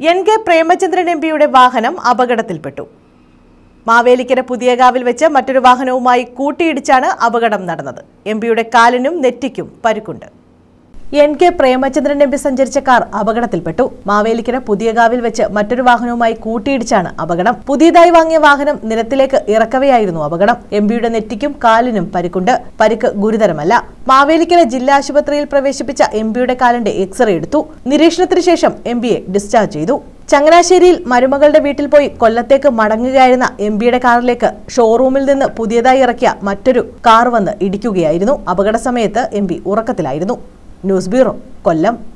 N K Premachandran M പിയുടെ വാഹനം അപകടത്തിൽപ്പെട്ടു മാവേലിക്കര പുതിയകാവിൽ വെച്ച് മറ്റൊരു വാഹനവുമായി കൂട്ടിയിടിച്ചാണ് അപകടം നടന്നത് എം പിയുടെ കാലിനും നെറ്റിക്കും പരുക്കുണ്ട് N K Premachandran M P സഞ്ചരിച്ച കാർ അപകടത്തിൽപ്പെട്ടു മാവേലിക്കര പുതിയകാവിൽ വെച്ച് മറ്റൊരു വാഹനവുമായി കൂട്ടിയിടിച്ചാണ് അപകടം പുതിയതായി വാങ്ങിയ വാഹനം നിരത്തിലേക്ക് ഇറക്കവെയായിരുന്നു അപകടം എം പിയുടെ നെറ്റിക്കും കാലിനും പരിക്കുണ്ട് പരിക്ക് ഗുരുതരമല്ല മാവേലിക്കര ജില്ലാ ആശുപത്രിയിൽ പ്രവേശിപ്പിച്ച എം പിയുടെ കാലിന്റെ എക്സ്റേ എടുത്തു നിരീക്ഷണത്തിന് ശേഷം എം പിയെ ഡിസ്ചാർജ് ചെയ്തു ചങ്ങനാശ്ശേരിയിൽ മരുമകളുടെ വീട്ടിൽ പോയി കൊല്ലത്തേക്ക് മടങ്ങുകയായിരുന്ന എം പിയുടെ കാറിലേക്ക് ഷോറൂമിൽ നിന്ന് പുതിയതായി ഇറക്കിയ മറ്റൊരു കാർ വന്ന് ഇടിക്കുകയായിരുന്നു അപകട സമയത്ത് എം പി ഉറക്കത്തിലായിരുന്നു ന്യൂസ് ബ്യൂറോ കൊല്ലം